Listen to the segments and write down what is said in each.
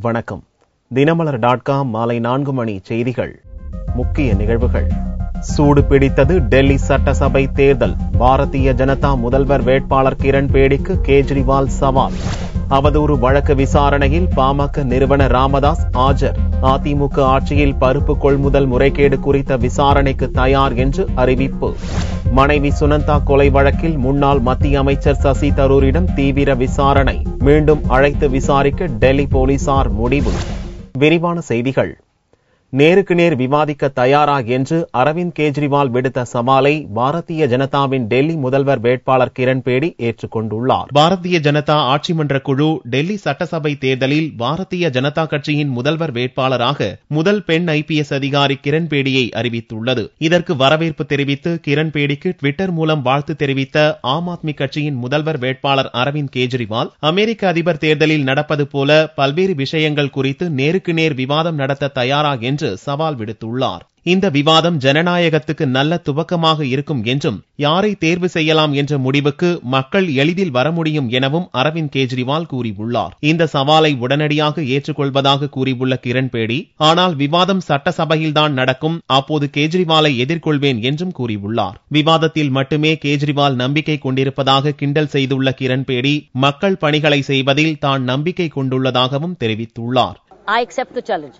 வணக்கம் Dinamalar dot com மாலை நான்கு மணி செய்திகள் முக்கிய நிகழ்வுகள் சூடு பிடித்தது டெல்லி சட்டசபை தேர்தல் பாரதிய ஜனதா முதல்வர் வேட்பாளர் கிரண் பேடிக்கு கேஜ்ரிவால் சவால் அவதூறு வழக்கு விசாரணையில் பாமக நிறுவனர் ராமதாஸ் ஆஜர் அதிமுக ஆட்சியில் பருப்பு கொள்முதல் முறைகேடு குறித்த விசாரணைக்கு தயார் என்று அறிவிப்பு மனைவி சுனந்தா கொலை வழக்கில் முன்னாள் மத்திய அமைச்சர் சசி தரூரிடம் தீவிர விசாரணை மீண்டும் அழைத்து விசாரிக்க டெல்லி போலீசார் முடிவு விரிவான செய்திகள் நேருக்கு நேர் விவாதிக்க தயாரா என்று அரவிந்த் கெஜ்ரிவால் விடுத்த சவாலை பாரதிய ஜனதாவின் டெல்லி முதல்வர் வேட்பாளர் கிரண் பேடி ஏற்றுக்கொண்டுள்ளார் பாரதிய ஜனதா ஆட்சி மன்ற குழு டெல்லி சட்டசபை தேர்தலில் பாரதிய ஜனதா கட்சியின் முதல்வர் வேட்பாளராக முதல் பெண் ஐபிஎஸ் அதிகாரி கிரண் பேடியை அறிவித்துள்ளது இதற்கு வரவேற்பு தெரிவித்து கிரண் பேடிக்கு ட்விட்டர் மூலம் வாழ்த்து தெரிவித்த ஆம் ஆத்மி கட்சியின் முதல்வர் வேட்பாளர் அரவிந்த் கெஜ்ரிவால் அமெரிக்க அதிபர் தேர்தலில் நடப்பது போல பல்வேறு விஷயங்கள் குறித்து நேருக்கு நேர் விவாதம் நடத்த தயாரா என்று சவால் விடுத்துள்ளார் இந்த விவாதம் ஜனநாயகத்துக்கு நல்ல துவக்கமாக இருக்கும் என்றும் யாரை தேர்வு செய்யலாம் என்ற முடிவுக்கு மக்கள் எளிதில் வர முடியும் எனவும் அரவிந்த் கெஜ்ரிவால் கூறியுள்ளார் இந்த சவாலை உடனடியாக ஏற்றுக்கொள்வதாக கூறியுள்ள கிரண் பேடி ஆனால் விவாதம் சட்டசபையில்தான் நடக்கும் அப்போது கெஜ்ரிவாலை எதிர்கொள்வேன் என்றும் கூறியுள்ளார் விவாதத்தில் மட்டுமே கெஜ்ரிவால் நம்பிக்கை கொண்டிருப்பதாக கிண்டல் செய்துள்ள கிரண் பேடி மக்கள் பணிகளை செய்வதில் தான் நம்பிக்கை கொண்டுள்ளதாகவும் தெரிவித்துள்ளார் I accept the challenge.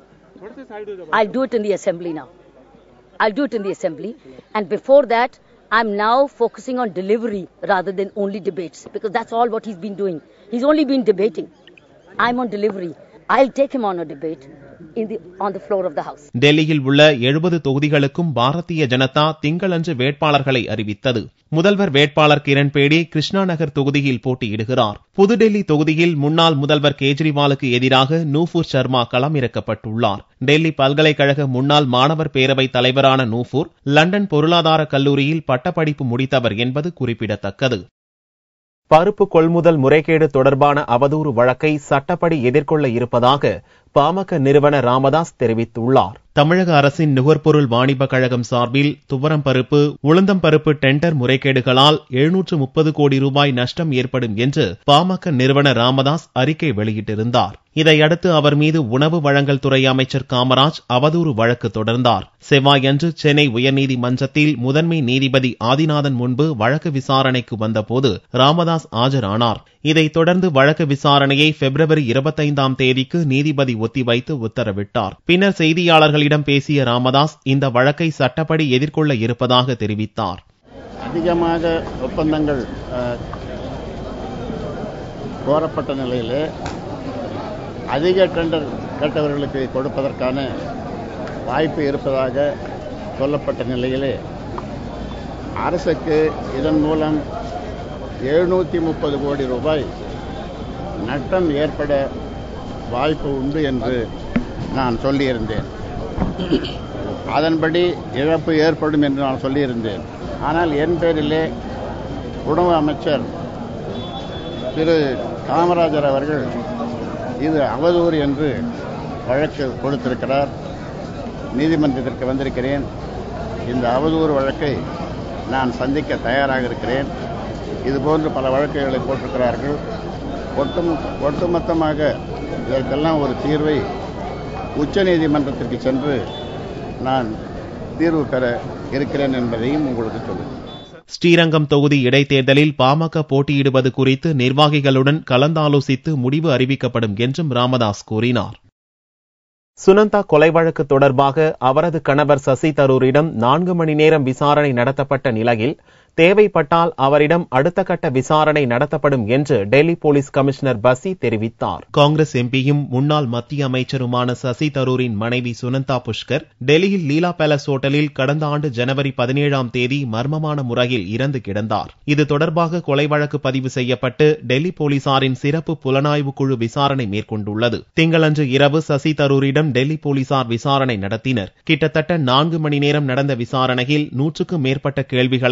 I'll do it in the assembly now. I'll do it in the assembly. And before that, I'm now focusing on delivery rather than only debates because that's all what he's been doing. He's only been debating. I'm on delivery. I'll take him on a debate in the on the floor of the house. டெல்லியில் உள்ள எழுபது தொகுதிகளுக்கும் பாரதிய ஜனதா திங்களன்று வேட்பாளர்களை அறிவித்தது முதல்வர் வேட்பாளர் கிரண் பேடி கிருஷ்ணா நகர் தொகுதியில் போட்டியிடுகிறார் புதுடெல்லி தொகுதியில் முன்னாள் முதல்வர் கேஜ்ரிவாலுக்கு எதிராக நூபூர் சர்மா களமிறக்கப்பட்டுள்ளார் டெல்லி பல்கலைக்கழக முன்னாள் மாணவர் பேரவை தலைவரான நூபூர் லண்டன் பொருளாதார கல்லூரியில் பட்டப்படிப்பு முடித்தவர் என்பது குறிப்பிடத்தக்கது பருப்பு கொள்முதல் முறைகேடு தொடர்பான அவதூறு வழக்கை சட்டப்படி எதிர்கொள்ள இருப்பதாக பாமக நிறுவனர் ராமதாஸ் தெரிவித்துள்ளார் தமிழக அரசின் நுகர்பொருள் வாணிப கழகம் சார்பில் துவரம் பருப்பு உளுந்தம் பருப்பு டெண்டர் முறைகேடுகளால் எழுநூற்று முப்பது கோடி ரூபாய் நஷ்டம் ஏற்படும் என்று பாமக நிறுவனர் ராமதாஸ் அறிக்கை வெளியிட்டிருந்தார் இதையடுத்து அவர் மீது உணவு வழங்கல் துறை அமைச்சர் காமராஜ் அவதூறு வழக்கு தொடர்ந்தார் செவ்வாயன்று சென்னை உயர்நீதிமன்றத்தில் முதன்மை நீதிபதி ஆதிநாதன் முன்பு வழக்கு விசாரணைக்கு வந்தபோது ராமதாஸ் ஆஜரானார் இதைத் தொடர்ந்து வழக்கு விசாரணையை பிப்ரவரி இருபத்தைந்தாம் தேதிக்கு நீதிபதி ஒத்திவைத்து உத்தரவிட்டார் பின்னர் செய்தியாளர்களிடம் பேசிய ராமதாஸ் இந்த வழக்கை சட்டப்படி எதிர்கொள்ள இருப்பதாக தெரிவித்தார் அதிகமாக ஒப்பந்தங்கள் அஹ், கோரப்பட்ட நிலையிலே அதிக டெண்டர் கேட்டவர்களுக்கு கொடுப்பதற்கான வாய்ப்பு இருப்பதாக சொல்லப்பட்ட நிலையிலே அரசுக்கு இதன் மூலம் எழுநூற்றி முப்பது கோடி ரூபாய் நட்டம் ஏற்பட வாய்ப்பு உண்டு என்று நான் சொல்லியிருந்தேன் அதன்படி இழப்பு ஏற்படும் என்று நான் சொல்லியிருந்தேன் ஆனால் என் பேரிலே உணவு அமைச்சர் திரு காமராஜர் அவர்கள் இது அவதூறு என்று வழக்கு கொடுத்திருக்கிறார் நீதிமன்றத்திற்கு வந்திருக்கிறேன் இந்த அவதூறு வழக்கை நான் சந்திக்க தயாராக இருக்கிறேன் இதுபோன்று பல வழக்குகளை போட்டிருக்கிறார்கள் ஒட்டும் ஒட்டுமொத்தமாக இதற்கெல்லாம் ஒரு தீர்வை உச்ச நீதிமன்றத்திற்கு சென்று நான் தீர்வு பெற இருக்கிறேன் என்பதையும் உங்களுக்கு சொல்லுங்கள் ஸ்ரீரங்கம் தொகுதி இடைத்தேர்தலில் பாமக போட்டியிடுவது குறித்து நிர்வாகிகளுடன் கலந்தாலோசித்து முடிவு அறிவிக்கப்படும் என்றும் ராமதாஸ் கூறினார் சுனந்தா கொலை வழக்கு தொடர்பாக அவரது கணவர் சசி தரூரிடம் நான்கு மணி நேரம் விசாரணை நடத்தப்பட்ட நிலையில் தேவைப்பட்டால் அவரிடம் அடுத்த கட்ட விசாரணை நடத்தப்படும் என்று டெல்லி போலீஸ் கமிஷனர் பசி தெரிவித்தார் காங்கிரஸ் எம்பியும் முன்னாள் மத்திய அமைச்சருமான சசி தரூரின் மனைவி சுனந்தா புஷ்கர் டெல்லியில் லீலா பேலஸ் ஹோட்டலில் கடந்த ஆண்டு ஜனவரி பதினேழாம் தேதி மர்மமான முறையில் இறந்து கிடந்தார் இது தொடர்பாக கொலை வழக்கு பதிவு செய்யப்பட்டு டெல்லி போலீசாரின் சிறப்பு புலனாய்வு குழு விசாரணை மேற்கொண்டுள்ளது திங்களன்று இரவு சசி தரூரிடம் டெல்லி போலீசார் விசாரணை நடத்தினர் கிட்டத்தட்ட நான்கு மணி நேரம் நடந்த விசாரணையில் நூற்றுக்கும் மேற்பட்ட கேள்விகளை போலீசார்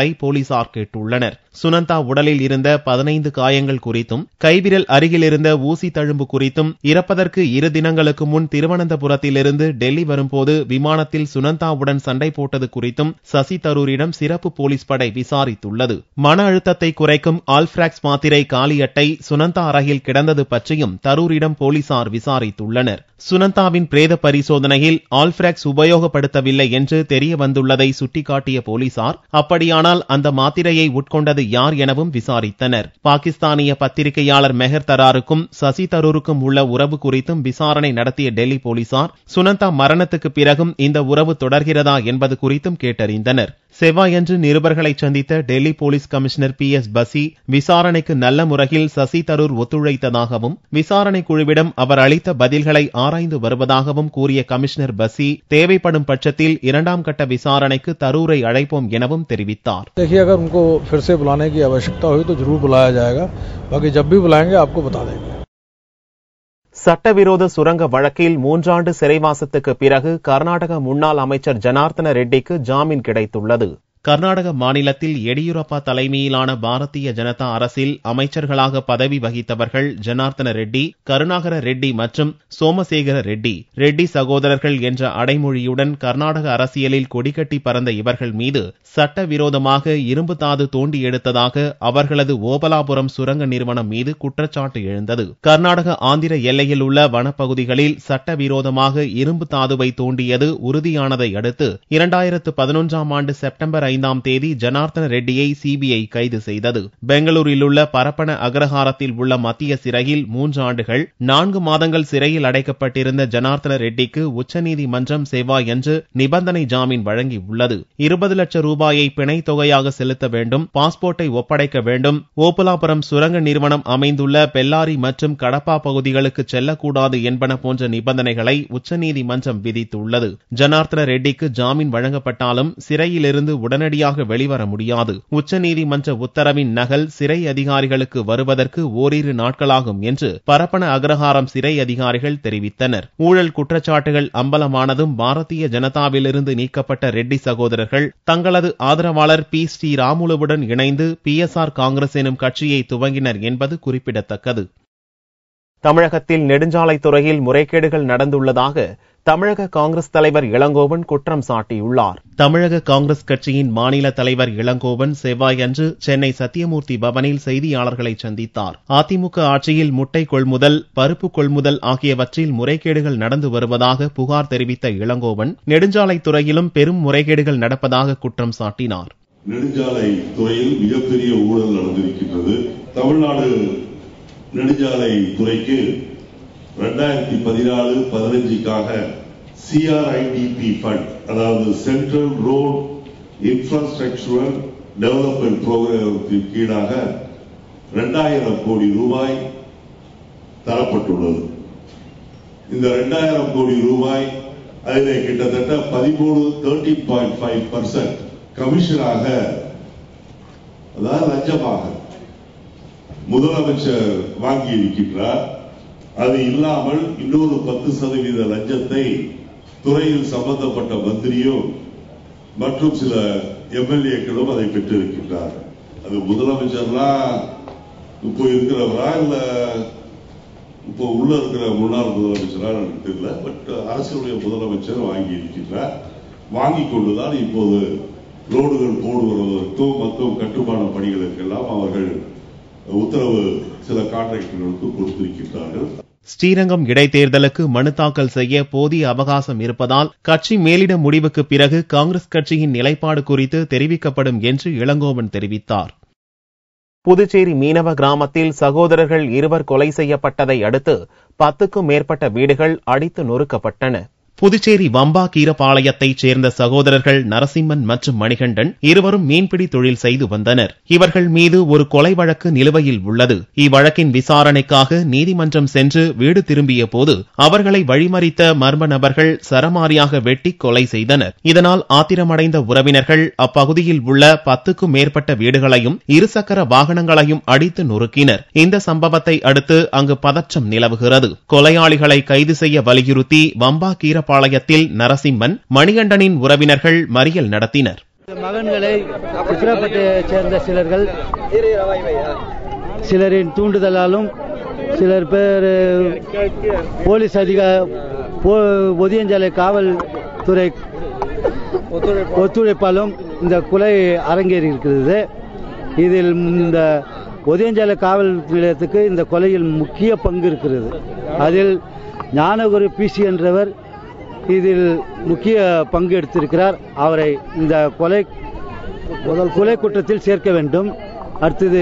போலீசார் கேட்டுள்ளனர் சுனந்தா உடலில் இருந்த பதினைந்து காயங்கள் குறித்தும் கைவிரல் அருகில் இருந்த ஊசி தழும்பு குறித்தும் இறப்பதற்கு இரு தினங்களுக்கு முன் திருவனந்தபுரத்திலிருந்து டெல்லி வரும்போது விமானத்தில் சுனந்தாவுடன் சண்டை போட்டது குறித்தும் சசி தரூரிடம் சிறப்பு போலீஸ் படை விசாரித்துள்ளது மன அழுத்தத்தை குறைக்கும் ஆல்பிராக்ஸ் மாத்திரை காலி அட்டை சுனந்தா அறையில் கிடந்தது பற்றியும் தரூரிடம் போலீசார் விசாரித்துள்ளனர் சுனந்தாவின் பிரேத பரிசோதனையில் ஆல்பிராக்ஸ் உபயோகப்படுத்தவில்லை என்று தெரிய வந்துள்ளதை சுட்டிக்காட்டிய போலீசார் அப்படியானால் அந்த மாத்திரையை உட்கொண்டது யார் எனவும் விசாரித்தனர் பாகிஸ்தானிய பத்திரிகையாளர் மெஹர் தராருக்கும் சசி தரூருக்கும் உள்ள உறவு குறித்தும் விசாரணை நடத்திய டெல்லி போலீசார் சுனந்தா மரணத்துக்கு பிறகும் இந்த உறவு தொடர்கிறதா என்பது குறித்தும் கேட்டறிந்தனர் செவ்வாயன்று நிருபர்களை சந்தித்த Delhi police commissioner B S Bassi விசாரணைக்கு நல்ல முறையில் சசி தரூர் ஒத்துழைத்ததாகவும் விசாரணை குழுவிடம் அவர் அளித்த பதில்களை ஆராய்ந்து வருவதாகவும் கூறிய கமிஷனர் பசி தேவைப்படும் பட்சத்தில் இரண்டாம் கட்ட விசாரணைக்கு தரூரை அழைப்போம் எனவும் தெரிவித்தார் देखिए अगर उनको फिर से बुलाने की आवश्यकता हुई तो जरूर बुलाया जाएगा बाकी जब भी बुलाएंगे आपको बता देंगे சட்டவிரோத சுரங்க வழக்கில் மூன்றாண்டு சிறைவாசத்துக்கு பிறகு கர்நாடக முன்னாள் அமைச்சர் ஜனார்த்தன ரெட்டிக்கு ஜாமீன் கிடைத்துள்ளது கர்நாடக மாநிலத்தில் எடியூரப்பா தலைமையிலான பாரதிய ஜனதா அரசில் அமைச்சர்களாக பதவி வகித்தவர்கள் ஜனார்த்தன ரெட்டி கருணாகர ரெட்டி மற்றும் சோமசேகர ரெட்டி ரெட்டி சகோதரர்கள் என்ற அடைமொழியுடன் கர்நாடக அரசியலில் கொடிகட்டி பறந்த இவர்கள் மீது சட்டவிரோதமாக இரும்பு தாது தோண்டி எடுத்ததாக அவர்களது ஓபலாபுரம் சுரங்க நிறுவனம் மீது குற்றச்சாட்டு எழுந்தது கர்நாடக ஆந்திர எல்லையில் உள்ள வனப்பகுதிகளில் சட்டவிரோதமாக இரும்பு தாதுவை தோண்டியது உறுதியானதை அடுத்து இரண்டாயிரத்து பதினொன்றாம் ஆண்டு செப்டம்பர் ஐந்தாம் தேதி ஜனார்த்தன ரெட்டியை சிபிஐ கைது செய்தது பெங்களூரில் உள்ள பரப்பன அக்ரஹாரத்தில் உள்ள மத்திய சிறையில் மூன்று ஆண்டுகள் நான்கு மாதங்கள் சிறையில் அடைக்கப்பட்டிருந்த ஜனார்த்தன ரெட்டிக்கு உச்சநீதிமன்றம் செவ்வாயன்று நிபந்தனை ஜாமீன் வழங்கியுள்ளது இருபது லட்சம் ரூபாயை பிணைத் தொகையாக செலுத்த வேண்டும் பாஸ்போர்ட்டை ஒப்படைக்க வேண்டும் ஓபலாபுரம் சுரங்க நிறுவனம் அமைந்துள்ள பெல்லாரி மற்றும் கடப்பா பகுதிகளுக்கு செல்லக்கூடாது என்பன போன்ற நிபந்தனைகளை உச்சநீதிமன்றம் விதித்துள்ளது ஜனார்த்தன ரெட்டிக்கு ஜாமீன் வழங்கப்பட்டாலும் சிறையிலிருந்து உடனடியாக வெளிவர முடியாது உச்சநீதிமன்ற உத்தரவின் நகல் சிறை அதிகாரிகளுக்கு வருவதற்கு ஓரிரு நாட்களாகும் என்று பரப்பன அக்ரஹாரம் சிறை அதிகாரிகள் தெரிவித்தனர் ஊழல் குற்றச்சாட்டுகள் அம்பலமானதும் பாரதிய ஜனதாவிலிருந்து நீக்கப்பட்ட ரெட்டி சகோதரர்கள் தங்களது ஆதரவாளர் பி ஸ்ரீ ராமுலுவுடன் இணைந்து பி எஸ் ஆர் காங்கிரஸ் எனும் கட்சியை துவங்கினர் என்பது குறிப்பிடத்தக்கது தமிழகத்தில் நெடுஞ்சாலைத்துறையில் முறைகேடுகள் நடந்துள்ளதாக தமிழக காங்கிரஸ் தலைவர் இளங்கோவன் குற்றம் சாட்டியுள்ளார் தமிழக காங்கிரஸ் கட்சியின் மாநில தலைவர் இளங்கோவன் செவ்வாயன்று சென்னை சத்தியமூர்த்தி பவனில் செய்தியாளர்களை சந்தித்தார் அதிமுக ஆட்சியில் முட்டை கொள்முதல் பருப்பு கொள்முதல் ஆகியவற்றில் முறைகேடுகள் நடந்து வருவதாக புகார் தெரிவித்த இளங்கோவன் நெடுஞ்சாலைத்துறையிலும் பெரும் முறைகேடுகள் நடப்பதாக குற்றம் சாட்டினார் நெடுஞ்சாலை துறையில் மிகப்பெரிய ஊழல் நடந்திருக்கின்றது தமிழ்நாடு நெடுஞ்சாலை துறைக்கு ரெண்டாயிரத்தி பதினாலு பதினஞ்சுக்காக சிஆர்ஐடிபி ஃபண்ட் அதாவது சென்ட்ரல் ரோட் இன்ஃப்ராஸ்ட்ரக்சரல் டெவலப்மெண்ட் புரோகிராமத்தின் கீழாக ரெண்டாயிரம் கோடி ரூபாய் தரப்பட்டுள்ளது இந்த ரெண்டாயிரம் கோடி ரூபாய் அதிலே கிட்டத்தட்ட பதிமூணு தேர்ட்டீன் பாயிண்ட் ஃபைவ் பர்சன்ட் கமிஷனாக அதாவது லஞ்சமாக முதலமைச்சர் வாங்கி இருக்கின்றார் அது இல்லாமல் இன்னொரு பத்து சதவீத லஞ்சத்தை துறையில் சம்பந்தப்பட்ட மந்திரியும் மற்றும் சில எம்எல்ஏக்களும் அதை பெற்றிருக்கின்றார்கள் அது முதலமைச்சர்லாம் இப்போ இருக்கிறவரா இல்ல இப்போ உள்ள இருக்கிற முன்னாள் முதலமைச்சரா எனக்கு தெரியல பட் அரசுடைய முதலமைச்சர் வாங்கி இருக்கின்றார் வாங்கி கொண்டுதான் இப்போது ரோடுகள் போடுவதற்கும் மற்றும் கட்டுமான பணிகளுக்கெல்லாம் அவர்கள் உத்தரவு சில கான்ட்ராக்டர்களுக்கு கொடுத்திருக்கின்றார்கள் ஸ்ரீரங்கம் இடைத்தேர்தலுக்கு மனு தாக்கல் செய்ய போதிய அவகாசம் இருப்பதால் கட்சி மேலிட முடிவுக்கு பிறகு காங்கிரஸ் கட்சியின் நிலைப்பாடு குறித்து தெரிவிக்கப்படும் என்று இளங்கோவன் தெரிவித்தார் புதுச்சேரி மீனவ கிராமத்தில் சகோதரர்கள் இருவர் கொலை செய்யப்பட்டதை அடுத்து பத்துக்கும் மேற்பட்ட வீடுகள் அடித்து நொறுக்கப்பட்டன புதுச்சேரி வம்பா கீரபாளையத்தைச் சேர்ந்த சகோதரர்கள் நரசிம்மன் மற்றும் மணிகண்டன் இருவரும் மீன்பிடி தொழில் செய்து வந்தனர் இவர்கள் மீது ஒரு கொலை வழக்கு நிலுவையில் உள்ளது இவ்வழக்கின் விசாரணைக்காக நீதிமன்றம் சென்று வீடு திரும்பிய போது அவர்களை வழிமறித்த மர்ம நபர்கள் சரமாரியாக வெட்டி கொலை செய்தனர் இதனால் ஆத்திரமடைந்த உறவினர்கள் அப்பகுதியில் உள்ள பத்துக்கும் மேற்பட்ட வீடுகளையும் இருசக்கர வாகனங்களையும் அடித்து நொறுக்கினர் இந்த சம்பவத்தை அடுத்து அங்கு பதற்றம் நிலவுகிறது கொலையாளிகளை கைது செய்ய வலியுறுத்தி வம்பா கீர பாளையத்தில் நரசிம்மன் மணிகண்டனின் உறவினர்கள் மறியல் நடத்தினர் மகன்களை உத்தரப்பட்டையைச் சேர்ந்த சிலர்கள் சிலரின் தூண்டுதலாலும் சிலர் பேர் போலீஸ் அதிகா போ- ஒதியஞ்சாலை காவல்துறை ஒத்துழைப்பாலும் இந்த கொலை அரங்கேறி இருக்கிறது இதில் இந்த ஒதியஞ்சாலை காவல் நிலையத்துக்கு இந்த கொலையில் முக்கிய பங்கு இருக்கிறது அதில் ஞானகுரு பிசி என்றவர் இதில் முக்கிய பங்கு எடுத்திருக்கிறார் அவரை இந்த கொலை முதல் கொலை குற்றத்தில் சேர்க்க வேண்டும் அடுத்தது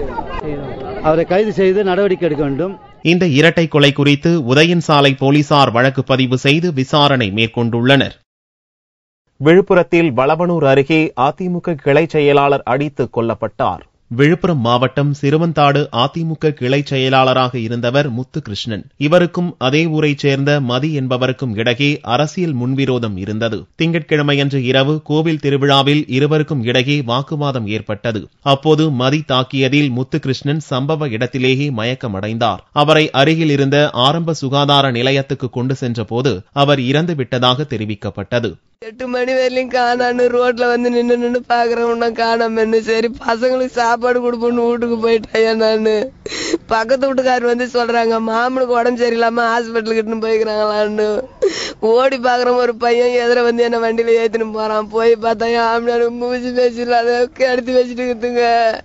அவரை கைது செய்து நடவடிக்கை எடுக்க வேண்டும் இந்த இரட்டை கொலை குறித்து உதயன் சாலை போலீசார் வழக்கு பதிவு செய்து விசாரணை மேற்கொண்டுள்ளனர் விழுப்புரத்தில் வளவனூர் அருகே அதிமுக கிளை செயலாளர் அடித்து கொல்லப்பட்டார் விழுப்புரம் மாவட்டம் சிறுவந்தாடு அதிமுக கிளை செயலாளராக இருந்தவர் முத்துகிருஷ்ணன் இவருக்கும் அதே ஊரைச் சேர்ந்த மதி என்பவருக்கும் இடையே அரசியல் முன்விரோதம் இருந்தது திங்கட்கிழமையன்று இரவு கோவில் திருவிழாவில் இருவருக்கும் இடையே வாக்குவாதம் ஏற்பட்டது அப்போது மதி தாக்கியதில் முத்துகிருஷ்ணன் சம்பவ இடத்திலேயே மயக்கமடைந்தார் அவரை அருகில் இருந்த ஆரம்ப சுகாதார நிலையத்துக்கு கொண்டு சென்றபோது அவர் இறந்து விட்டதாக தெரிவிக்கப்பட்டது எட்டு மணி வரையிலும் காணான்னு ரோட்ல வந்து நின்னு நின்னு பாக்குறேன் உன்ன காணாமன்னு சரி பசங்களுக்கு சாப்பாடு கொடுப்போம்னு வீட்டுக்கு போயிட்டேன் நானு பக்கத்து வீட்டுக்காரர் வந்து சொல்றாங்க மாமனுக்கு உடம்பு சரியில்லாம ஹாஸ்பிட்டலுக்கு இட்டுன்னு போய்க்கிறாங்களான்னு ஓடி பாக்குறேன் ஒரு பையன் எதிர வந்து என்ன வண்டியில ஏத்தின்னு போறான் போய் பார்த்தா என் ஆம்பளையாரு மூஞ்சி பேசல அளவுக்கு எடுத்து வச்சுட்டு இருக்குதுங்க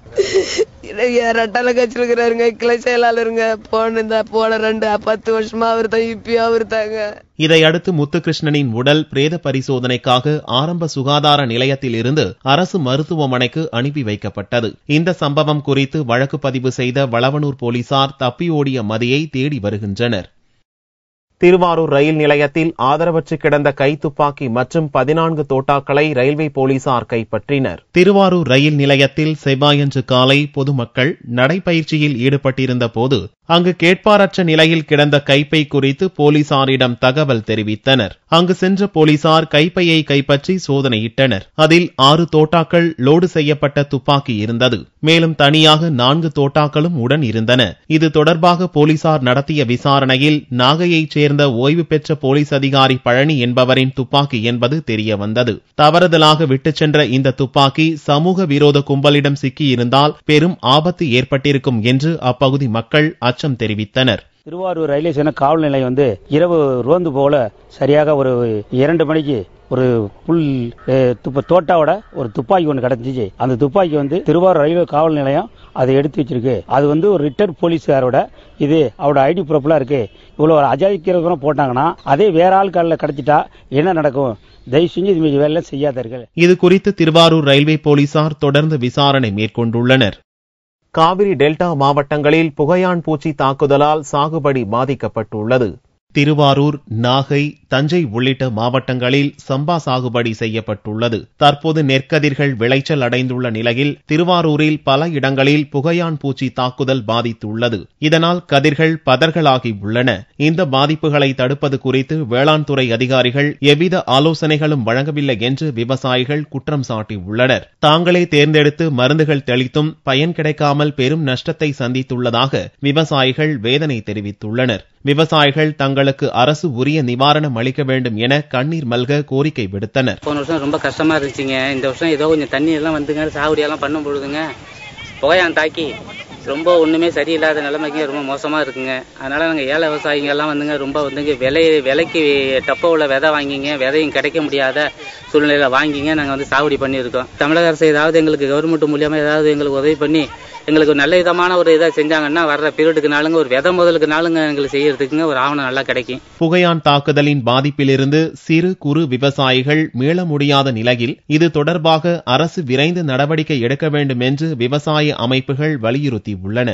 ரெட்டால கட்சியில் இருக்கிறாருங்க கிளை செயலாளருங்க போன இந்த போன ரெண்டு பத்து வருஷமா அவர் தான் இப்பயும் அவர் தாங்க இதையடுத்து முத்துகிருஷ்ணனின் உடல் பிரேத பரிசோதனைக்காக ஆரம்ப சுகாதார நிலையத்தில் இருந்து அரசு மருத்துவமனைக்கு அனுப்பி வைக்கப்பட்டது இந்த சம்பவம் குறித்து வழக்கு பதிவு செய்த வளவனூர் போலீசார் தப்பியோடிய மதியை தேடி வருகின்றனர் திருவாரூர் ரயில் நிலையத்தில் ஆதரவற்று கிடந்த கைத்துப்பாக்கி மற்றும் பதினான்கு தோட்டாக்களை ரயில்வே போலீசார் கைப்பற்றினர் திருவாரூர் ரயில் நிலையத்தில் செவ்வாயன்று காலை பொதுமக்கள் நடைபயிற்சியில் ஈடுபட்டிருந்த போது அங்கு கேட்பாரற்ற நிலையில் கிடந்த கைப்பை குறித்து போலீசாரிடம் தகவல் தெரிவித்தனர் அங்கு சென்ற போலீசார் கைப்பையை கைப்பற்றி சோதனையிட்டனர் அதில் ஆறு தோட்டாக்கள் லோடு செய்யப்பட்ட துப்பாக்கி இருந்தது மேலும் தனியாக நான்கு தோட்டாக்களும் உடன் இருந்தன இது தொடர்பாக போலீசார் நடத்திய விசாரணையில் நாகையைச் சேர்ந்த ஓய்வு பெற்ற போலீஸ் அதிகாரி பழனி என்பவரின் துப்பாக்கி என்பது தெரிய வந்தது தவறுதலாக விட்டுச் சென்ற இந்த துப்பாக்கி சமூக விரோத கும்பலிடம் சிக்கியிருந்தால் பெரும் ஆபத்து ஏற்பட்டிருக்கும் என்று அப்பகுதி மக்கள் அச்சம் தெரிவித்தனர் திருவாரூர் ரயில்வே ஸ்டேஷன் காவல் நிலையம் வந்து இரவு ரோந்து போல சரியாக ஒரு இரண்டு மணிக்கு ஒரு புல் அஹ், துப்ப தோட்டாவோட ஒரு துப்பாக்கி ஒன்று கிடந்துச்சு அந்த துப்பாக்கி வந்து திருவாரூர் ரயில்வே காவல் நிலையம் அதை எடுத்து வச்சிருக்கு அது வந்து ஒரு ரிட்டர்ன் போலீஸ்காரோட இது அவரோட ஐடி ப்ரூஃப்லாம் இருக்கு இவ்வளோ ஒரு அஜாதிக்கிறதும் போட்டாங்கன்னா அதே வேற ஆள் காலில் கிடைச்சிட்டா என்ன நடக்கும் தயவு செஞ்சு இது மாதிரி வேலை செய்யாதீர்கள் இது குறித்து திருவாரூர் ரயில்வே போலீசார் தொடர்ந்து விசாரணை மேற்கொண்டுள்ளனர் காவிரி டெல்டா மாவட்டங்களில் புகையான் பூச்சி தாக்குதலால் சாகுபடி பாதிக்கப்பட்டுள்ளது திருவாரூர் நாகை தஞ்சை உள்ளிட்ட மாவட்டங்களில் சம்பா சாகுபடி செய்யப்பட்டுள்ளது தற்போது நெற்கதிர்கள் விளைச்சல் அடைந்துள்ள நிலையில் திருவாரூரில் பல இடங்களில் புகையான் பூச்சி தாக்குதல் பாதித்துள்ளது இதனால் கதிர்கள் பதர்களாகி உள்ளன இந்த பாதிப்புகளை தடுப்பது குறித்து வேளாண் துறை அதிகாரிகள் எவ்வித ஆலோசனைகளும் வழங்கவில்லை என்று விவசாயிகள் குற்றம் சாட்டியுள்ளனர் தாங்களே தேர்ந்தெடுத்து மருந்துகள் தெளித்தும் பயன் கிடைக்காமல் பெரும் நஷ்டத்தை சந்தித்துள்ளதாக விவசாயிகள் வேதனை தெரிவித்துள்ளனர் விவசாயிகள் தங்களுக்கு அரசு உரிய நிவாரணம் அளிக்க வேண்டும் என கண்ணீர் மல்க கோரிக்கை விடுத்தனர் போன வருஷம் ரொம்ப கஷ்டமா இருந்துச்சுங்க இந்த வருஷம் ஏதோ கொஞ்சம் தண்ணி எல்லாம் வந்துங்க சாகுடி எல்லாம் பண்ணும் பொழுதுங்க புகையான் தாக்கி ரொம்ப ஒண்ணுமே சரியில்லாத நிலைமைக்கு ரொம்ப மோசமா இருக்குங்க அதனால நாங்க ஏழை விவசாயிங்க எல்லாம் வந்துங்க ரொம்ப வந்துங்க விலை விலைக்கு டப்ப உள்ள விதை வாங்கிங்க விதையும் கிடைக்க முடியாத சூழ்நிலையில வாங்கிங்க நாங்க வந்து சாகுடி பண்ணியிருக்கோம் தமிழக அரசு ஏதாவது எங்களுக்கு கவர்மெண்ட் மூலியமா ஏதாவது எங்களுக்கு உதவி பண்ணி எங்களுக்கு நல்ல விதமான ஒரு இதை செஞ்சாங்கன்னா வர்ற பீரியடுக்கு நாளுங்க ஒரு விதை முதலுக்கு நாளுங்க எங்களுக்கு செய்யறதுக்குங்க ஒரு ஆவணம் நல்லா கிடைக்கும் புகையான் தாக்குதலின் பாதிப்பிலிருந்து சிறு குறு விவசாயிகள் மீள முடியாத நிலையில் இது தொடர்பாக அரசு விரைந்து நடவடிக்கை எடுக்க வேண்டும் என்று விவசாய அமைப்புகள் வலியுறுத்தியுள்ளன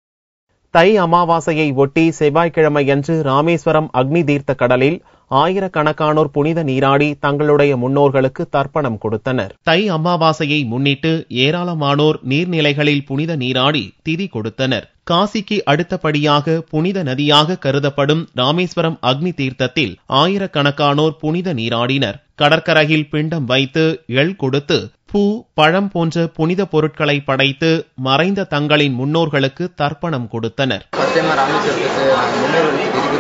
தை அமாவாசையை ஒட்டி செவ்வாய்க்கிழமையன்று ராமேஸ்வரம் அக்னி தீர்த்த கடலில் ஆயிரக்கணக்கானோர் புனித நீராடி தங்களுடைய முன்னோர்களுக்கு தர்ப்பணம் கொடுத்தனர் தை அமாவாசையை முன்னிட்டு ஏராளமானோர் நீர்நிலைகளில் புனித நீராடி திதி கொடுத்தனர் காசிக்கு அடுத்தபடியாக புனித நதியாக கருதப்படும் ராமேஸ்வரம் அக்னி தீர்த்தத்தில் ஆயிரக்கணக்கானோர் புனித நீராடினர் கடற்கரையில் பிண்டம் வைத்து எள் கொடுத்து பூ பழம் போன்ற புனித பொருட்களை படைத்து மறைந்த தங்களின் முன்னோர்களுக்கு தர்ப்பணம் கொடுத்தனர் ஃபர்ஸ்ட் டைம் ராமேஸ்வரத்துக்கு முன்னோர்களுக்கு திதி கொடுக்க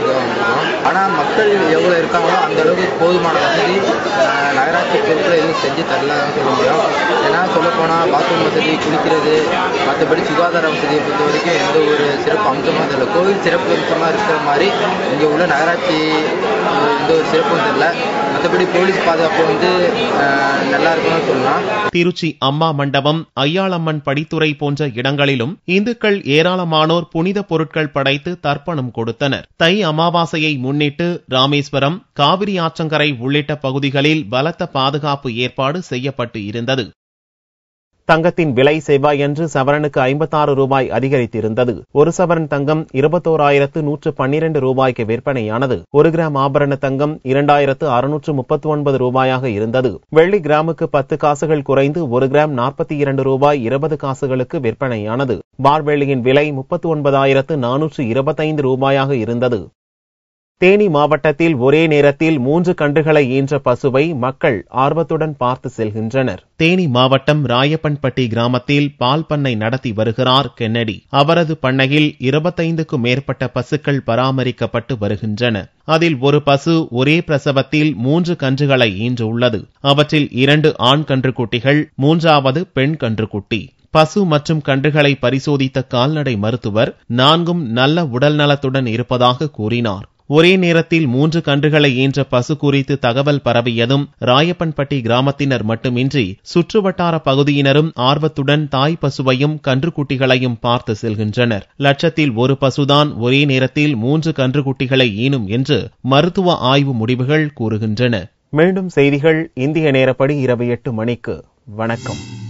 இருக்கோம் ஆனால் மக்கள் எவ்வளோ இருக்காங்களோ அந்த அளவுக்கு போதுமான வசதி அஹ், நகராட்சி பொருட்கள் எதுவும் செஞ்சு தரலன்னு சொல்ல முடியும் ஏன்னா சொல்லப்போனால் பாத்ரூம் வசதி குளிக்கிறது மற்றபடி சுகாதார வசதியை பொறுத்த வரைக்கும் எந்த ஒரு சிறப்பு அம்சமும் தெரியல கோவில் சிறப்பு அம்சமாக இருக்கிற மாதிரி இங்கே உள்ள நகராட்சி அஹ், எந்த ஒரு சிறப்பும் தெரியல மற்றபடி போலீஸ் பாதுகாப்பு வந்து அஹ், நல்லா இருக்குன்னு சொல்லலாம் திருச்சி அம்மா மண்டபம் ஐயாளம்மன் படித்துறை போன்ற இடங்களிலும் இந்துக்கள் ஏராளமானோர் புனித பொருட்கள் படைத்து தர்ப்பணம் கொடுத்தனர் தை அமாவாசையை முன்னிட்டு ராமேஸ்வரம் காவிரி ஆற்றங்கரை உள்ளிட்ட பகுதிகளில் பலத்த பாதுகாப்பு ஏற்பாடு செய்யப்பட்டு இருந்தது தங்கத்தின் விலை செவ்வாயன்று சவரனுக்கு ஐம்பத்தாறு ரூபாய் அதிகரித்திருந்தது ஒரு சவரன் தங்கம் இருபத்தோராயிரத்து நூற்று பன்னிரண்டு ரூபாய்க்கு விற்பனையானது ஒரு கிராம் ஆபரண தங்கம் இரண்டாயிரத்து அறுநூற்று முப்பத்தி ஒன்பது ரூபாயாக இருந்தது வெள்ளி கிராமுக்கு பத்து காசுகள் குறைந்து ஒரு கிராம் நாற்பத்தி இரண்டு ரூபாய் இருபது காசுகளுக்கு விற்பனையானது பார் வெள்ளியின் விலை முப்பத்தி ஒன்பதாயிரத்து நானூற்று இருபத்தைந்து ரூபாயாக இருந்தது தேனி மாவட்டத்தில் ஒரே நேரத்தில் மூன்று கன்றுகளை ஈன்ற பசுவை மக்கள் ஆர்வத்துடன் பார்த்து செல்கின்றனர் தேனி மாவட்டம் ராயப்பன்பட்டி கிராமத்தில் பால் பண்ணை நடத்தி வருகிறார் கென்னடி அவரது பண்ணையில் இருபத்தைந்துக்கும் மேற்பட்ட பசுக்கள் பராமரிக்கப்பட்டு வருகின்றன அதில் ஒரு பசு ஒரே பிரசவத்தில் மூன்று கன்றுகளை ஈன்றுள்ளது அவற்றில் இரண்டு ஆண் கன்றுக்குட்டிகள் மூன்றாவது பெண் கன்றுக்குட்டி பசு மற்றும் கன்றுகளை பரிசோதித்த கால்நடை மருத்துவர் நான்கும் நல்ல உடல் நலத்துடன் இருப்பதாக கூறினார் ஒரே நேரத்தில் மூன்று கன்றுகளை ஈன்ற பசு குறித்து தகவல் பரவியதும் ராயப்பன்பட்டி கிராமத்தினர் மட்டுமின்றி சுற்றுவட்டார பகுதியினரும் ஆர்வத்துடன் தாய் பசுவையும் கன்றுக்குட்டிகளையும் பார்த்து செல்கின்றனர் லட்சத்தில் ஒரு பசுதான் ஒரே நேரத்தில் மூன்று கன்றுக்குட்டிகளை ஈனும் என்று மருத்துவ ஆய்வு முடிவுகள் கூறுகின்றன மீண்டும் செய்திகள் இந்திய நேரப்படி இரவு எட்டு மணிக்கு வணக்கம்